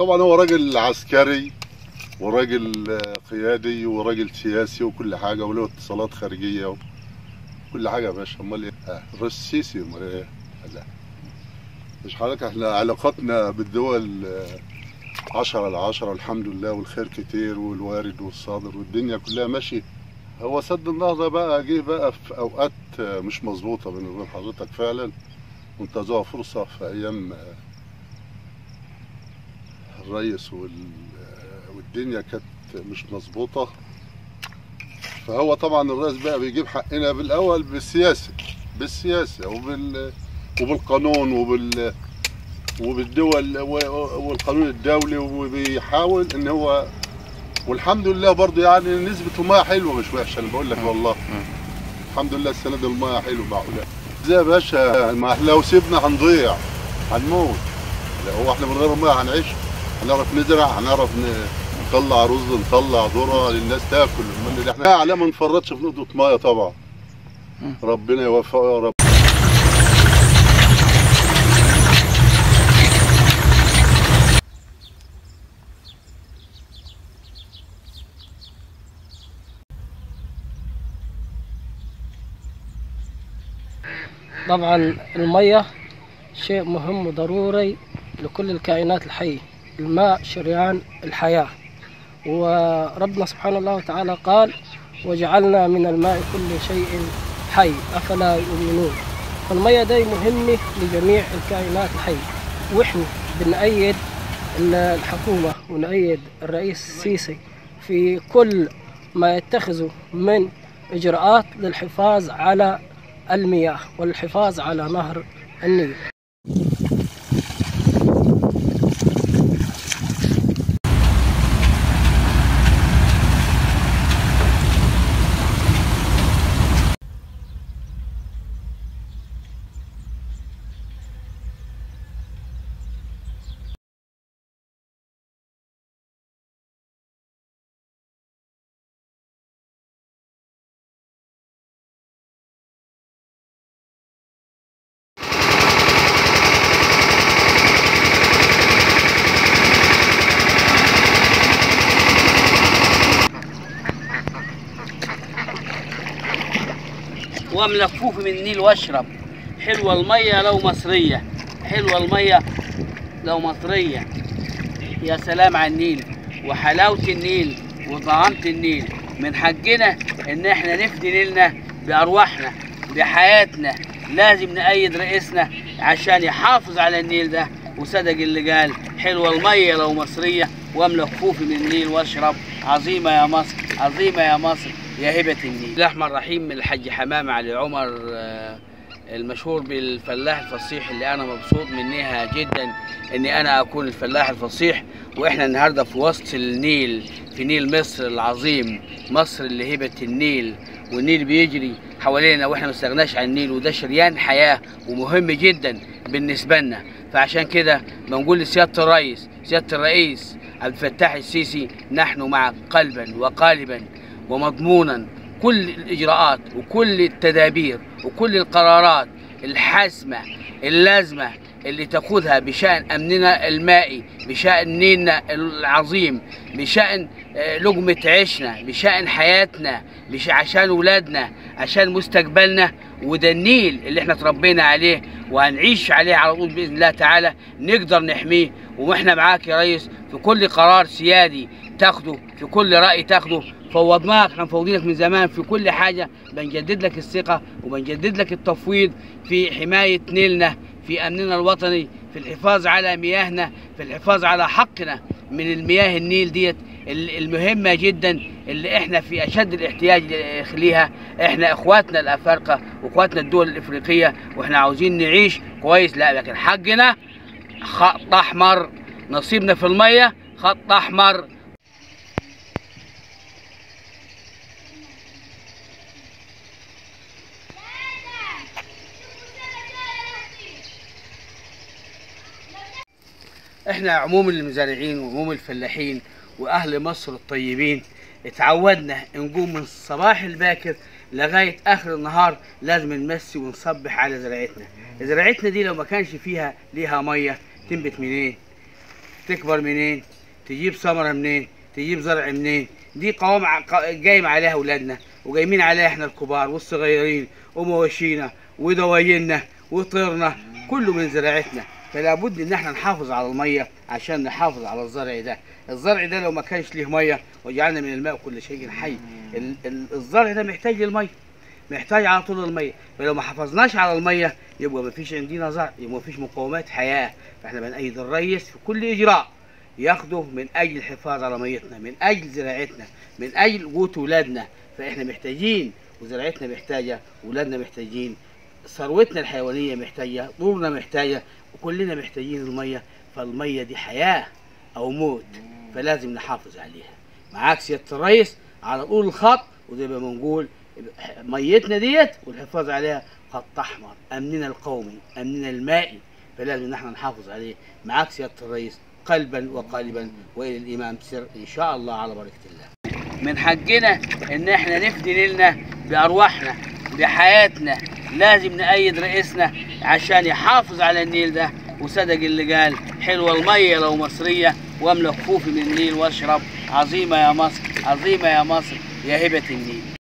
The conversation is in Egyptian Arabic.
طبعا هو راجل عسكري وراجل آه، قيادي وراجل سياسي وكل حاجه وله اتصالات خارجيه وكل حاجه يا باشا امال ايه؟ آه، الرئيس السيسي امال ايه؟ لا مش حضرتك احنا علاقاتنا بالدول آه، عشرة على عشرة الحمد لله والخير كتير والوارد والصادر والدنيا كلها ماشية هو سد النهضة بقى جه بقى في أوقات آه، مش مظبوطة بين وبين حضرتك فعلا وانتهزوها فرصة في أيام آه، الرئيس وال... آه، والدنيا كانت مش مظبوطة فهو طبعا الرئيس بقى بيجيب حقنا بالأول بالسياسة بالسياسة وبال وبالقانون وبال وبالدول و- والقانون الدولي وبيحاول ان هو والحمد لله برضه يعني نسبة المياه حلوة مش وحشة انا بقول لك والله الحمد لله السنة دي المياه حلوة معقولة ازاي يا باشا ما إحنا لو سيبنا هنضيع هنموت لا هو احنا من غير المياه هنعيش هنعرف نزرع هنعرف ن- نطلع رز نطلع ذرة للناس تاكل أمال اللي احنا على ما نفرطش في نقطة مياه طبعا ربنا يوفقه يا رب طبعا المية شيء مهم وضروري لكل الكائنات الحية الماء شريان الحياة وربنا سبحانه الله وتعالى قال وجعلنا من الماء كل شيء حي أفلا يؤمنون فالمية دي مهمة لجميع الكائنات الحية وإحنا بنأيد ال- الحكومة ونأيد الرئيس السيسي في كل ما يتخذه من إجراءات للحفاظ على المياه والحفاظ على نهر النيل واملى كفوفي من النيل واشرب حلوه الميه لو مصريه حلوه الميه لو مصريه يا سلام على النيل وحلاوه النيل وطعامه النيل من حقنا ان احنا نفدي نيلنا بارواحنا بحياتنا لازم نأيد رئيسنا عشان يحافظ على النيل ده وصدق اللي قال حلوه الميه لو مصريه واملى كفوفي من النيل واشرب عظيمه يا مصر عظيمه يا مصر يا هبه النيل الرحمن الرحيم من الحاج حمام علي عمر آه، المشهور بالفلاح الفصيح اللي انا مبسوط منها جدا اني انا اكون الفلاح الفصيح واحنا النهارده في وسط النيل في نيل مصر العظيم مصر اللي هبه النيل والنيل بيجري حوالينا واحنا ما استغناش عن النيل وده شريان حياه ومهم جدا بالنسبه لنا فعشان كده بنقول لسياده الرئيس سياده الرئيس عبد الفتاح السيسي نحن معك قلبا وقالبا ومضمونا كل الاجراءات وكل التدابير وكل القرارات الحاسمه اللازمه اللي تاخذها بشان امننا المائي بشان نيلنا العظيم بشان آه، لقمه عيشنا بشان حياتنا بش عشان اولادنا عشان مستقبلنا وده النيل اللي احنا تربينا عليه وهنعيش عليه على طول باذن الله تعالى نقدر نحميه واحنا معاك يا ريس في كل قرار سيادي تاخده في كل راي تاخده فوضناك احنا مفوضينك من زمان في كل حاجه بنجدد لك الثقه وبنجدد لك التفويض في حمايه نيلنا في امننا الوطني في الحفاظ على مياهنا في الحفاظ على حقنا من المياه النيل ديت ال- المهمه جدا اللي احنا في اشد الاحتياج ليها احنا اخواتنا الافارقه واخواتنا الدول الافريقيه واحنا عاوزين نعيش كويس لا لكن حقنا خط احمر نصيبنا في الميه خط احمر احنا عموم المزارعين وعموم الفلاحين واهل مصر الطيبين اتعودنا نقوم من الصباح الباكر لغايه اخر النهار لازم نمسي ونصبح على زراعتنا زراعتنا دي لو ما كانش فيها ليها ميه تنبت منين تكبر منين تجيب ثمره منين تجيب زرع منين دي قوام ع- ق- جايم عليها اولادنا وجايمين عليها احنا الكبار والصغيرين ومواشينا ودوايننا وطيرنا كله من زراعتنا فلا بد ان احنا نحافظ على الميه عشان نحافظ على الزرع ده الزرع ده لو ما كانش ليه ميه وجعلنا من الماء كل شيء حي ال- ال- الزرع ده محتاج للميه محتاج على طول الميه فلو ما حافظناش على الميه يبقى ما فيش عندنا زرع يبقى ما فيش مقومات حياه فاحنا بنأيد الريس في كل اجراء ياخده من اجل الحفاظ على ميتنا من اجل زراعتنا من اجل قوت ولادنا فاحنا محتاجين وزراعتنا محتاجه ولادنا محتاجين ثروتنا الحيوانيه محتاجه طولنا محتاجه وكلنا محتاجين الميه فالميه دي حياه او موت فلازم نحافظ عليها معاك سياده الرئيس على طول الخط وزي ما بنقول ميتنا ديت والحفاظ عليها خط احمر امننا القومي امننا المائي فلازم ان احنا نحافظ عليه معاك سياده الرئيس قلبا وقالبا والى الامام سر ان شاء الله على بركه الله من حقنا ان احنا نفدي نيلنا بارواحنا بحياتنا لازم نأيد رئيسنا عشان يحافظ على النيل ده وصدق اللي قال حلوة المية لو مصرية واملى كفوفي من النيل واشرب عظيمة يا مصر عظيمة يا مصر يا هبة النيل